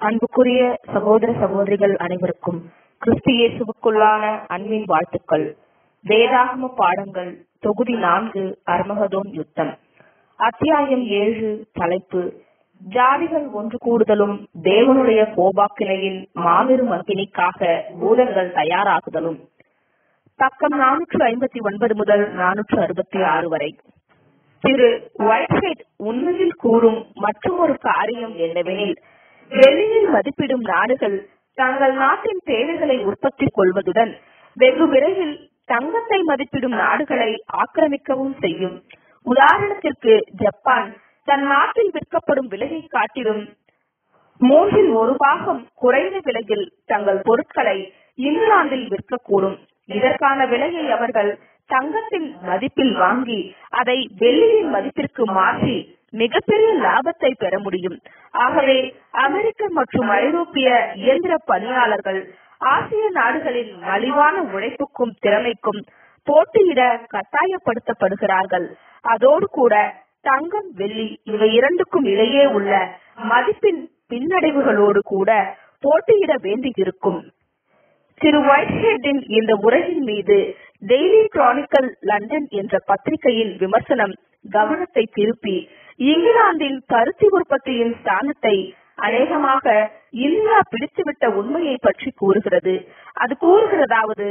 அன்புக்குரிய சகோதர சகோதரிகள் அனைவருக்கும் கிறிஸ்து இயேசுவுக்குள்ளான அன்பின் வாழ்த்துக்கள் வேதாகம பாடங்கள் தொகுதி நான்கு அர்மகதோன் யுத்தம் அத்தியாயம் ஏழு தலைப்பு ஜாதிகள் ஒன்று கூடுதலும் தேவனுடைய கோபாக்கினையில் மாபெரும் அக்கினிக்காக பூதங்கள் தயாராகுதலும் பக்கம் நானூற்று ஐம்பத்தி ஒன்பது முதல் நானூற்று அறுபத்தி ஆறு வரை திரு ஒயிட்ஹெட் உண்மையில் கூறும் மற்றொரு காரியம் என்னவெனில் வெளியில் மதிப்பிடும் நாடுகள் தங்கள் நாட்டின் தேவைகளை உற்பத்தி கொள்வதுடன் வெகு விரைவில் தங்கத்தை மதிப்பிடும் நாடுகளை ஆக்கிரமிக்கவும் செய்யும் உதாரணத்திற்கு ஜப்பான் தன் நாட்டில் விற்கப்படும் விலையை காட்டிலும் மூன்றில் ஒரு பாகம் குறைந்த விலையில் தங்கள் பொருட்களை இங்கிலாந்தில் விற்கக்கூடும் இதற்கான விலையை அவர்கள் தங்கத்தின் மதிப்பில் வாங்கி அதை வெள்ளியின் மதிப்பிற்கு மாற்றி மிகப்பெரிய லாபத்தை பெற முடியும் ஆகவே அமெரிக்க மற்றும் ஐரோப்பிய இயந்திர பணியாளர்கள் ஆசிய நாடுகளின் மலிவான உழைப்புக்கும் திறமைக்கும் போட்டியிட கட்டாயப்படுத்தப்படுகிறார்கள் அதோடு கூட தங்கம் வெள்ளி இவை இரண்டுக்கும் இடையே உள்ள மதிப்பின் பின்னடைவுகளோடு கூட போட்டியிட வேண்டியிருக்கும் திரு ஒயிட்ஹெட்டின் இந்த உரையின் மீது டெய்லி கிரானிக்கல் லண்டன் என்ற பத்திரிகையின் விமர்சனம் கவனத்தை திருப்பி இங்கிலாந்தின் பருத்தி உற்பத்தியின் ஸ்தானத்தை அநேகமாக இந்தியா பிடித்துவிட்ட உண்மையை பற்றி கூறுகிறது அது கூறுகிறதாவது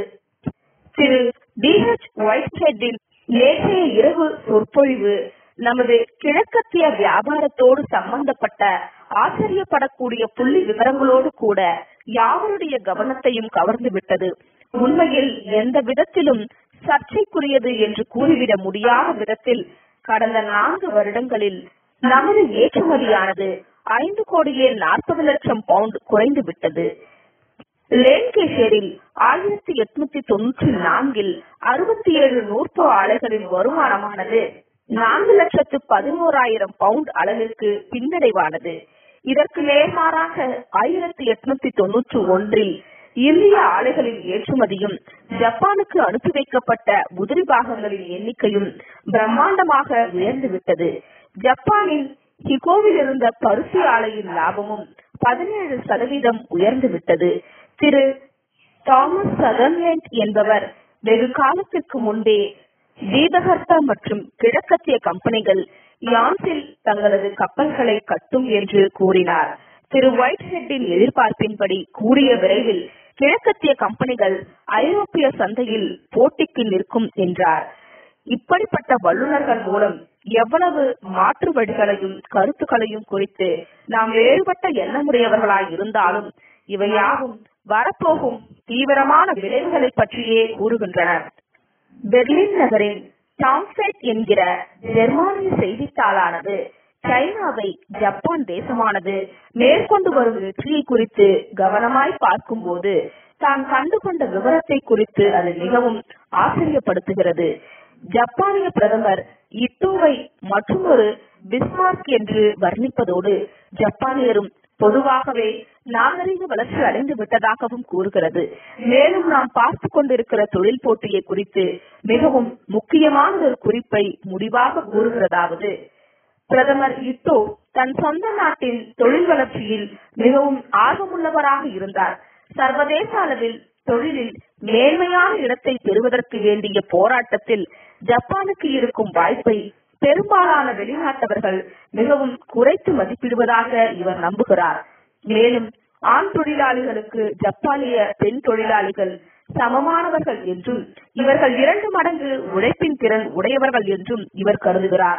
திரு டி ஹெச் ஒயிட்ஹெட்டின் நேற்றைய இரவு சொற்பொழிவு நமது கிழக்கத்திய வியாபாரத்தோடு சம்பந்தப்பட்ட ஆச்சரியப்படக்கூடிய புள்ளி விவரங்களோடு கூட யாவருடைய கவனத்தையும் கவர்ந்து விட்டது உண்மையில் எந்த விதத்திலும் சர்ச்சைக்குரியது என்று கூறிவிட முடியாத விதத்தில் கடந்த நான்கு வருடங்களில் நமது ஏற்றுமதியானது ஐந்து கோடியே நாற்பது லட்சம் பவுண்ட் குறைந்து விட்டது லேன்கேஷரில் ஆயிரத்தி எட்நூத்தி தொன்னூற்றி நான்கில் அறுபத்தி ஏழு நூற்பு ஆலைகளின் வருமானமானது நான்கு லட்சத்து பதினோராயிரம் பவுண்ட் அளவிற்கு பின்னடைவானது இதற்கு நேர்மாறாக ஆயிரத்தி எட்நூத்தி தொன்னூற்றி ஒன்றில் இந்திய ஆலைகளின் ஏற்றுமதியும் ஜப்பானுக்கு அனுப்பி வைக்கப்பட்ட உதிரி பாகங்களின் எண்ணிக்கையும் பிரம்மாண்டமாக உயர்ந்து விட்டது ஜப்பானின் ஹிகோவில் இருந்த பருத்தி ஆலையின் லாபமும் பதினேழு சதவீதம் உயர்ந்து விட்டது திரு தாமஸ் சதர்லேண்ட் என்பவர் வெகு காலத்திற்கு முன்பே தீபகர்த்தா மற்றும் கிழக்கத்திய கம்பெனிகள் யான்சில் தங்களது கப்பல்களை கட்டும் என்று கூறினார் திரு ஒயிட்ஹெட்டின் எதிர்பார்ப்பின்படி கூடிய விரைவில் கிழக்கத்திய கம்பெனிகள் ஐரோப்பிய சந்தையில் போட்டிக்கு நிற்கும் என்றார் இப்படிப்பட்ட வல்லுநர்கள் மூலம் எவ்வளவு மாற்று வழிகளையும் கருத்துக்களையும் குறித்து நாம் வேறுபட்ட எண்ணமுடையவர்களாய் இருந்தாலும் இவை யாவும் வரப்போகும் தீவிரமான விளைவுகளை பற்றியே கூறுகின்றன பெர்லின் நகரின் டாம்செட் என்கிற ஜெர்மானிய செய்தித்தாளானது சைனாவை ஜப்பான் தேசமானது மேற்கொண்டு வரும் வெற்றியை குறித்து கவனமாய் பார்க்கும்போது தான் கண்டு கொண்ட விவரத்தை குறித்து அது மிகவும் ஆச்சரியப்படுத்துகிறது ஜப்பானிய பிரதமர் இட்டோவை மற்றொரு பிஸ்மார்க் என்று வர்ணிப்பதோடு ஜப்பானியரும் பொதுவாகவே நாகரிக வளர்ச்சி அடைந்து விட்டதாகவும் கூறுகிறது மேலும் நாம் பார்த்து கொண்டிருக்கிற தொழில் போட்டியை குறித்து மிகவும் முக்கியமான ஒரு குறிப்பை முடிவாக கூறுகிறதாவது பிரதமர் இட்டோ தன் சொந்த நாட்டின் தொழில் வளர்ச்சியில் மிகவும் ஆர்வமுள்ளவராக இருந்தார் சர்வதேச அளவில் தொழிலில் மேன்மையான இடத்தை பெறுவதற்கு வேண்டிய போராட்டத்தில் ஜப்பானுக்கு இருக்கும் வாய்ப்பை பெரும்பாலான வெளிநாட்டவர்கள் மிகவும் குறைத்து மதிப்பிடுவதாக இவர் நம்புகிறார் மேலும் ஆண் தொழிலாளிகளுக்கு ஜப்பானிய பெண் தொழிலாளிகள் சமமானவர்கள் என்றும் இவர்கள் இரண்டு மடங்கு உழைப்பின் திறன் உடையவர்கள் என்றும் இவர் கருதுகிறார்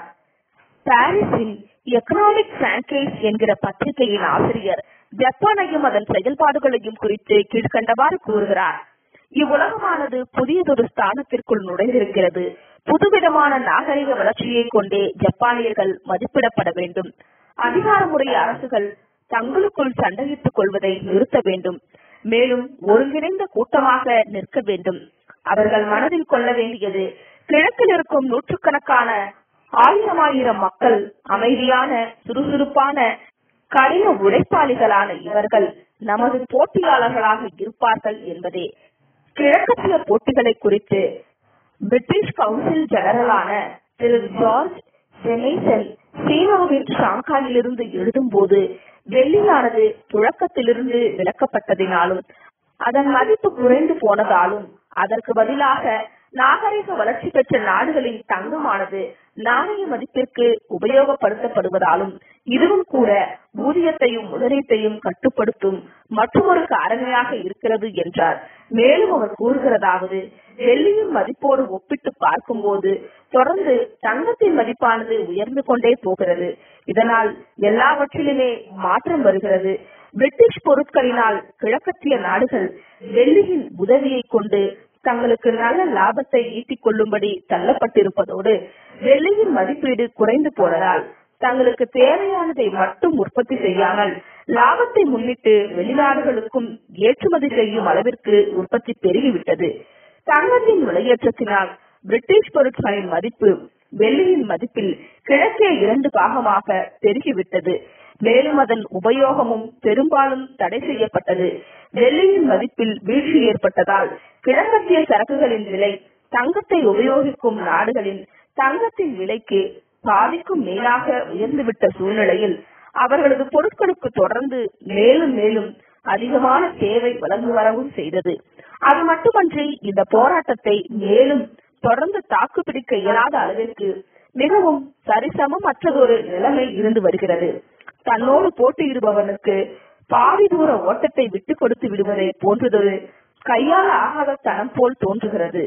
பாரிஸில் எக்கனாமிக் சாங்கேஸ் என்கிற பத்திரிகையின் ஆசிரியர் ஜப்பானையும் அதன் செயல்பாடுகளையும் குறித்து கீழ்கண்டவாறு கூறுகிறார் இவ்வுலகமானது புதியதொரு ஸ்தானத்திற்குள் நுழைந்திருக்கிறது புதுவிதமான நாகரிக வளர்ச்சியை கொண்டே ஜப்பானியர்கள் மதிப்பிடப்பட வேண்டும் அதிகாரமுறை அரசுகள் தங்களுக்குள் சண்டையிட்டுக் கொள்வதை நிறுத்த வேண்டும் மேலும் ஒருங்கிணைந்த கூட்டமாக நிற்க வேண்டும் அவர்கள் மனதில் கொள்ள வேண்டியது கிழக்கில் இருக்கும் நூற்றுக்கணக்கான ஆயிரம் ஆயிரம் மக்கள் அமைதியான சுறுசுறுப்பான கடின உழைப்பாளிகளான இவர்கள் நமது போட்டியாளர்களாக இருப்பார்கள் என்பதே கிழக்கத்திய போட்டிகளை குறித்து பிரிட்டிஷ் கவுன்சில் ஜெனரலான திரு ஜார்ஜ் ஜெமேசன் சீனாவின் ஷாங்காயிலிருந்து எழுதும்போது வெள்ளியானது புழக்கத்திலிருந்து விலக்கப்பட்டதினாலும் அதன் மதிப்பு குறைந்து போனதாலும் அதற்கு பதிலாக நாகரிக வளர்ச்சி பெற்ற நாடுகளின் தங்கமானது நாணய மதிப்பிற்கு உபயோகப்படுத்தப்படுவதாலும் இதுவும் கூட ஊதியத்தையும் முதலீட்டையும் கட்டுப்படுத்தும் மற்றொரு காரணியாக இருக்கிறது என்றார் மேலும் அவர் கூறுகிறதாவது வெள்ளியின் மதிப்போடு ஒப்பிட்டு பார்க்கும்போது தொடர்ந்து தங்கத்தின் மதிப்பானது உயர்ந்து கொண்டே போகிறது இதனால் எல்லாவற்றிலுமே மாற்றம் வருகிறது பிரிட்டிஷ் பொருட்களினால் கிழக்கத்திய நாடுகள் வெள்ளியின் உதவியை கொண்டு தங்களுக்கு நல்ல லாபத்தை ஈட்டிக் கொள்ளும்படி தள்ளப்பட்டிருப்பதோடு வெள்ளியின் மதிப்பீடு குறைந்து போனதால் தங்களுக்கு தேவையானதை மட்டும் உற்பத்தி செய்யாமல் லாபத்தை முன்னிட்டு வெளிநாடுகளுக்கும் ஏற்றுமதி செய்யும் அளவிற்கு உற்பத்தி பெருகிவிட்டது தங்கத்தின் விலையேற்றத்தினால் பிரிட்டிஷ் பொருட்களின் மதிப்பு வெள்ளியின் மதிப்பில் கிழக்கே இரண்டு பாகமாக பெருகிவிட்டது மேலும் அதன் உபயோகமும் பெரும்பாலும் தடை செய்யப்பட்டது வெள்ளியின் மதிப்பில் வீழ்ச்சி ஏற்பட்டதால் கிழக்கத்திய சரக்குகளின் விலை தங்கத்தை உபயோகிக்கும் நாடுகளின் தங்கத்தின் விலைக்கு பாதிக்கும் மேலாக உயர்ந்துவிட்ட சூழ்நிலையில் அவர்களது பொருட்களுக்கு தொடர்ந்து மேலும் மேலும் அதிகமான தேவை வழங்கி வரவும் செய்தது அது மட்டுமன்றி இந்த போராட்டத்தை மேலும் தொடர்ந்து தாக்குப்பிடிக்க இயலாத அளவிற்கு மிகவும் சரிசமமற்றதொரு நிலைமை இருந்து வருகிறது தன்னோடு போட்டியிடுபவனுக்கு பாதி தூர ஓட்டத்தை விட்டுக் கொடுத்து விடுவதை போன்றதொரு கையால் ஆகாத தனம் போல் தோன்றுகிறது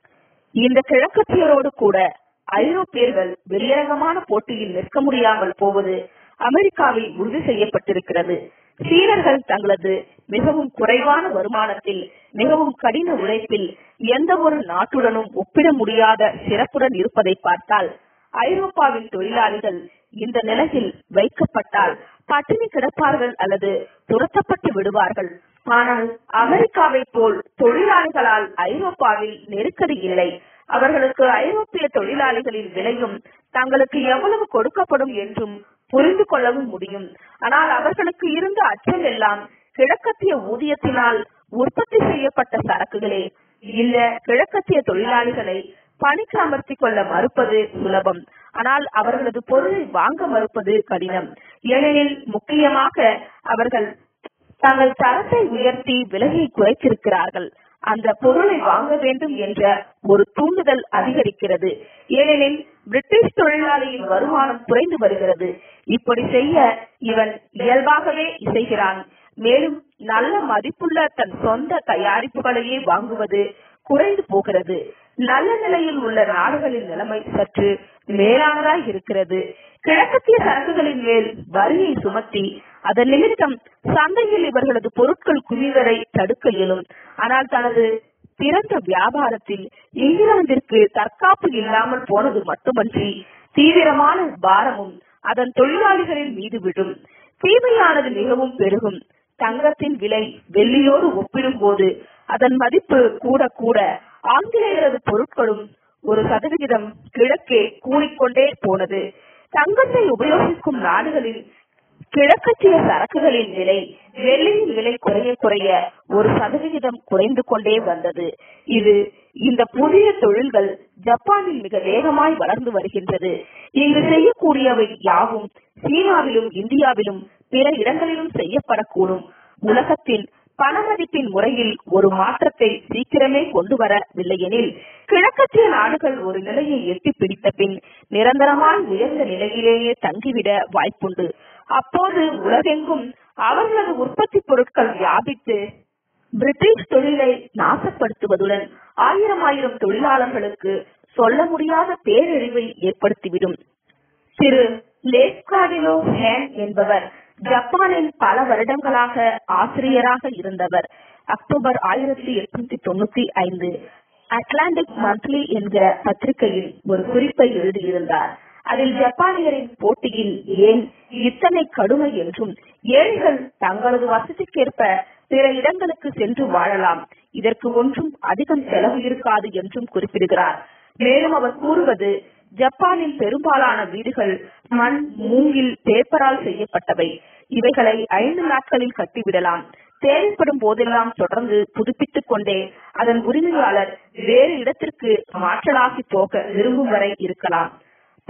இந்த கிழக்கத்தியரோடு கூட ஐரோப்பியர்கள் வெளியரங்கமான போட்டியில் நிற்க முடியாமல் போவது அமெரிக்காவில் உறுதி செய்யப்பட்டிருக்கிறது சீனர்கள் தங்களது மிகவும் குறைவான வருமானத்தில் மிகவும் கடின உழைப்பில் எந்த ஒரு நாட்டுடனும் ஒப்பிட முடியாத சிறப்புடன் இருப்பதை பார்த்தால் ஐரோப்பாவின் தொழிலாளிகள் இந்த நிலையில் வைக்கப்பட்டால் பட்டினி கிடப்பார்கள் அல்லது துரத்தப்பட்டு விடுவார்கள் ஆனால் அமெரிக்காவை போல் தொழிலாளிகளால் ஐரோப்பாவில் நெருக்கடி இல்லை அவர்களுக்கு ஐரோப்பிய தொழிலாளிகளின் விலையும் தங்களுக்கு எவ்வளவு கொடுக்கப்படும் என்றும் புரிந்து கொள்ளவும் முடியும் ஆனால் அவர்களுக்கு இருந்த அச்சம் எல்லாம் கிழக்கத்திய ஊதியத்தினால் உற்பத்தி செய்யப்பட்ட சரக்குகளே இல்ல கிழக்கத்திய தொழிலாளிகளை பணிக்கு அமர்த்திக் கொள்ள மறுப்பது சுலபம் ஆனால் அவர்களது பொருளை வாங்க மறுப்பது கடினம் ஏனெனில் முக்கியமாக அவர்கள் தங்கள் தரத்தை உயர்த்தி விலையை குறைத்திருக்கிறார்கள் அந்த பொருளை வாங்க வேண்டும் என்ற ஒரு தூண்டுதல் அதிகரிக்கிறது ஏனெனில் பிரிட்டிஷ் தொழிலாளியின் வருமானம் குறைந்து வருகிறது இப்படி செய்ய இவன் இயல்பாகவே இசைகிறான் மேலும் நல்ல மதிப்புள்ள தன் சொந்த தயாரிப்புகளையே வாங்குவது குறைந்து போகிறது நல்ல நிலையில் உள்ள நாடுகளின் நிலைமை சற்று மேலானதாய் இருக்கிறது கிழக்கத்திய சரக்குகளின் மேல் வரியை சுமத்தி அதன் நிமித்தம் சந்தையில் இவர்களது பொருட்கள் குவிவதை தடுக்க இயலும் ஆனால் தனது திறந்த வியாபாரத்தில் இங்கிலாந்திற்கு தற்காப்பு இல்லாமல் போனது மட்டுமன்றி தீவிரமான பாரமும் அதன் தொழிலாளிகளின் மீது விடும் தீமையானது மிகவும் பெருகும் தங்கத்தின் விலை வெள்ளியோடு ஒப்பிடும்போது அதன் மதிப்பு கூட கூட ஆங்கிலேயரது பொருட்களும் ஒரு சதவிகிதம் கிழக்கே கூடிக்கொண்டே போனது தங்கத்தை உபயோகிக்கும் நாடுகளில் கிழக்கத்திய சரக்குகளின் விலை வெள்ளியின் விலை குறைய குறைய ஒரு சதவிகிதம் குறைந்து கொண்டே வந்தது இது இந்த புதிய தொழில்கள் ஜப்பானில் மிக வேகமாய் வளர்ந்து வருகின்றது இங்கு செய்யக்கூடியவை யாவும் சீனாவிலும் இந்தியாவிலும் பிற இடங்களிலும் செய்யப்படக்கூடும் உலகத்தில் பணமதிப்பின் முறையில் ஒரு மாற்றத்தை சீக்கிரமே கொண்டு வரவில்லையெனில் கிழக்கத்திய நாடுகள் ஒரு நிலையை எட்டி பிடித்த பின் நிரந்தரமாய் உயர்ந்த நிலையிலேயே தங்கிவிட வாய்ப்புண்டு அப்போது உலகெங்கும் அவர்களது உற்பத்தி பொருட்கள் வியாபித்து பிரிட்டிஷ் தொழிலை நாசப்படுத்துவதுடன் ஆயிரம் ஆயிரம் தொழிலாளர்களுக்கு சொல்ல முடியாத பேரழிவை ஏற்படுத்திவிடும் திரு லேஸ்காடிலோ ஹேன் என்பவர் ஜப்பானில் பல வருடங்களாக ஆசிரியராக இருந்தவர் அக்டோபர் ஆயிரத்தி எட்நூத்தி தொண்ணூத்தி ஐந்து அட்லாண்டிக் மந்த்லி என்கிற பத்திரிகையில் ஒரு குறிப்பை எழுதியிருந்தார் அதில் ஜப்பானியரின் போட்டியில் ஏன் இத்தனை கடுமை என்றும் ஏழைகள் தங்களது வசதிக்கேற்ப பிற இடங்களுக்கு சென்று வாழலாம் இதற்கு ஒன்றும் அதிகம் செலவு இருக்காது என்றும் குறிப்பிடுகிறார் மேலும் அவர் கூறுவது ஜப்பானில் பெரும்பாலான வீடுகள் மண் மூங்கில் பேப்பரால் செய்யப்பட்டவை இவைகளை ஐந்து நாட்களில் கட்டிவிடலாம் தேவைப்படும் போதெல்லாம் தொடர்ந்து புதுப்பித்துக் கொண்டே அதன் உரிமையாளர் வேறு இடத்திற்கு மாற்றலாகி போக விரும்பும் வரை இருக்கலாம்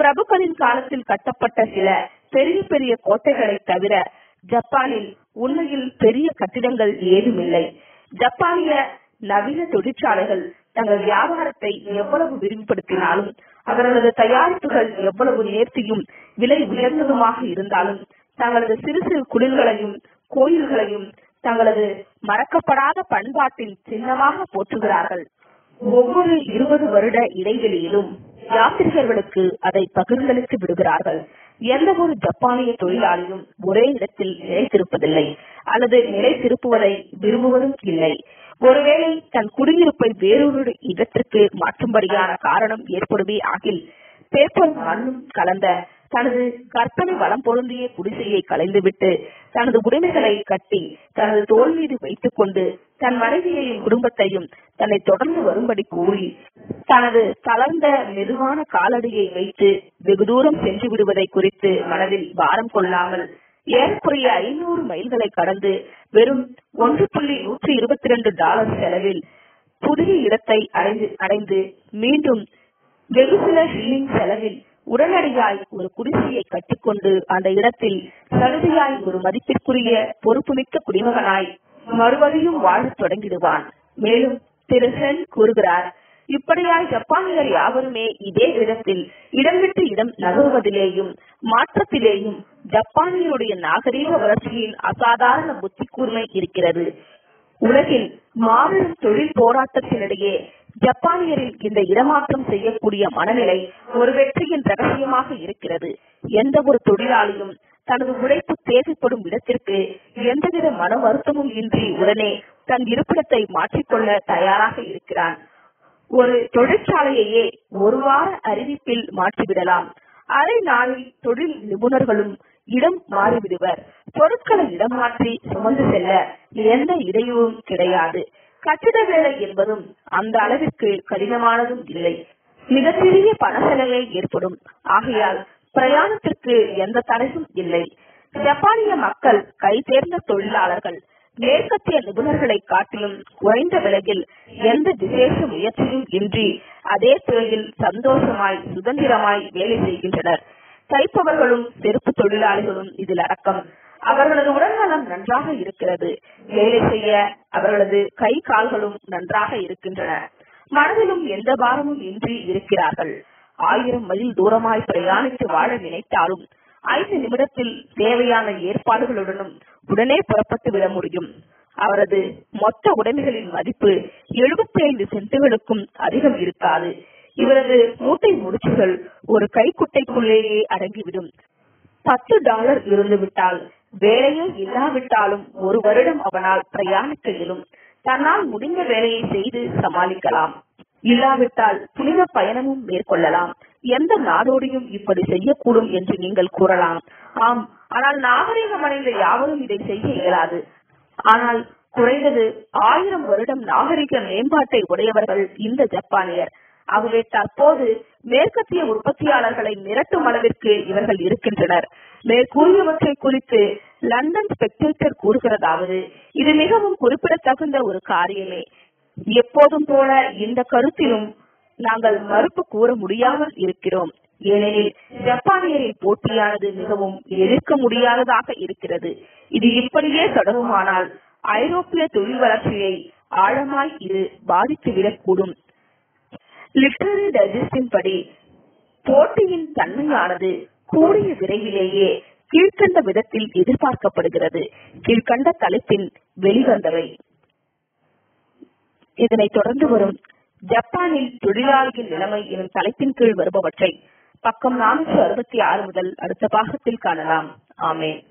பிரபுக்களின் காலத்தில் கட்டப்பட்ட சில பெரிய பெரிய கோட்டைகளை தவிர ஜப்பானில் உண்மையில் பெரிய கட்டிடங்கள் ஏதுமில்லை ஜப்பானிய நவீன தொழிற்சாலைகள் தங்கள் வியாபாரத்தை எவ்வளவு விரிவுபடுத்தினாலும் அவர்களது தயாரிப்புகள் எவ்வளவு நேர்த்தியும் விலை உயர்ந்ததுமாக இருந்தாலும் தங்களது சிறு சிறு குடில்களையும் கோயில்களையும் தங்களது மறக்கப்படாத பண்பாட்டின் சின்னமாக போற்றுகிறார்கள் ஒவ்வொரு இருபது வருட இடைவெளியிலும் யாத்திரிகர்களுக்கு அதை பகிர்ந்தளித்து விடுகிறார்கள் எந்த ஒரு ஜப்பானிய தொழிலாளியும் ஒரே இடத்தில் நிலைத்திருப்பதில்லை அல்லது நிலைத்திருப்புவதை விரும்புவதும் இல்லை ஒருவேளை தன் குடியிருப்பை வேறொரு இடத்திற்கு மாற்றும்படியான காரணம் ஏற்படுமே ஆகில் பேப்பர் மண்ணும் கலந்த தனது கற்பனை வளம் பொருந்திய குடிசையை கலைந்துவிட்டு தனது உடைமைகளை கட்டி தனது தோல் மீது வைத்துக் கொண்டு தன் மனைவியையும் குடும்பத்தையும் தன்னை தொடர்ந்து வரும்படி கூறி தனது தளர்ந்த மெதுவான காலடியை வைத்து வெகு தூரம் சென்று விடுவதை குறித்து மனதில் பாரம் கொள்ளாமல் ஏறக்குறைய ஐநூறு மைல்களை கடந்து வெறும் ஒன்று புள்ளி நூற்றி இருபத்தி ரெண்டு டாலர் செலவில் புதிய இடத்தை அடைந்து அடைந்து மீண்டும் வெகு சில ஷில்லிங் செலவில் உடனடியாய் ஒரு குடிசையை கட்டிக்கொண்டு அந்த இடத்தில் சலுகையாய் ஒரு மதிப்பிற்குரிய பொறுப்புமிக்க குடிமகனாய் மறுபடியும் வாழத் தொடங்கிடுவான் மேலும் திரு சென் கூறுகிறார் இப்படியாய் ஜப்பானியர் யாவருமே இதே இடத்தில் இடம் விட்டு இடம் நகருவதிலேயும் மாற்றத்திலேயும் ஜப்பானியருடைய நாகரீக வளர்ச்சியின் அசாதாரண புத்தி கூர்மை இருக்கிறது உலகில் மாபெரும் தொழில் போராட்டத்தினிடையே ஜப்பானியரின் இந்த இடமாற்றம் செய்யக்கூடிய மனநிலை ஒரு வெற்றியின் ரகசியமாக இருக்கிறது எந்த ஒரு தொழிலாளியும் தனது உழைப்பு தேவைப்படும் இடத்திற்கு எந்தவித மன வருத்தமும் இன்றி உடனே தன் இருப்பிடத்தை மாற்றிக்கொள்ள தயாராக இருக்கிறான் ஒரு தொழிற்சாலையையே ஒரு வார அறிவிப்பில் மாற்றிவிடலாம் அரை நாளில் தொழில் நிபுணர்களும் இடம் மாறிவிடுவர் பொருட்களை இடம் மாற்றி சுமந்து செல்ல எந்த இடையூறும் கிடையாது கட்டிட வேலை என்பதும் அந்த அளவிற்கு கடினமானதும் இல்லை மிகப்பெரிய பண செலவே ஏற்படும் ஆகையால் பிரயாணத்திற்கு எந்த தடையும் இல்லை ஜப்பானிய மக்கள் கை தேர்ந்த தொழிலாளர்கள் மேற்கத்திய நிபுணர்களை காட்டிலும் குறைந்த விலையில் எந்த விசேஷ முயற்சியும் இன்றி அதே துறையில் சந்தோஷமாய் சுதந்திரமாய் வேலை செய்கின்றனர் தைப்பவர்களும் செருப்பு தொழிலாளிகளும் இதில் அடக்கம் அவர்களது உடல்நலம் நன்றாக இருக்கிறது வேலை செய்ய அவர்களது கை கால்களும் நன்றாக இருக்கின்றன மனதிலும் எந்த பாரமும் இன்றி இருக்கிறார்கள் ஆயிரம் மைல் தூரமாய் பிரயாணித்து வாழ நினைத்தாலும் ஐந்து நிமிடத்தில் தேவையான ஏற்பாடுகளுடனும் உடனே புறப்பட்டு விட முடியும் அவரது மொத்த உடைமைகளின் மதிப்பு எழுபத்தி ஐந்து சென்ட்டுகளுக்கும் அதிகம் இருக்காது இவரது மூட்டை முடிச்சுகள் ஒரு கைக்குட்டைக்குள்ளேயே அடங்கிவிடும் பத்து டாலர் இருந்துவிட்டால் வேலையே இல்லாவிட்டாலும் ஒரு வருடம் அவனால் பிரயாணிக்க இயலும் தன்னால் முடிந்த வேலையை செய்து சமாளிக்கலாம் இல்லாவிட்டால் புனித பயணமும் மேற்கொள்ளலாம் எந்த நாடோடியும் இப்படி செய்யக்கூடும் என்று நீங்கள் கூறலாம் ஆம் ஆனால் நாகரிகம் அடைந்த யாவரும் இதை செய்ய இயலாது ஆனால் குறைந்தது ஆயிரம் வருடம் நாகரிக மேம்பாட்டை உடையவர்கள் இந்த ஜப்பானியர் ஆகவே தற்போது மேற்கத்திய உற்பத்தியாளர்களை மிரட்டும் அளவிற்கு இவர்கள் இருக்கின்றனர் மேற்கூறியவற்றை குறித்து லண்டன் ஸ்பெக்டேட்டர் கூறுகிறதாவது இது மிகவும் குறிப்பிடத்தகுந்த ஒரு காரியமே எப்போதும் போல இந்த கருத்திலும் நாங்கள் மறுப்பு கூற முடியாமல் இருக்கிறோம் ஏனெனில் ஜப்பானியரின் போட்டியானது மிகவும் எதிர்க்க முடியாததாக இருக்கிறது இது இப்படியே தொடருமானால் ஐரோப்பிய தொழில் வளர்ச்சியை ஆழமாய் இது பாதித்துவிடக்கூடும் லிட்டரரி டைஜஸ்டின் படி போட்டியின் தன்மையானது கூடிய விரைவிலேயே கீழ்கண்ட விதத்தில் எதிர்பார்க்கப்படுகிறது கீழ்கண்ட தலைப்பின் வெளிவந்தவை இதனைத் தொடர்ந்து வரும் ஜப்பானில் தொழிலாளியின் நிலைமை எனும் தலைப்பின் கீழ் வருபவற்றை பக்கம் நானூற்று அறுபத்தி ஆறு முதல் அடுத்த பாகத்தில் காணலாம் ஆமேன்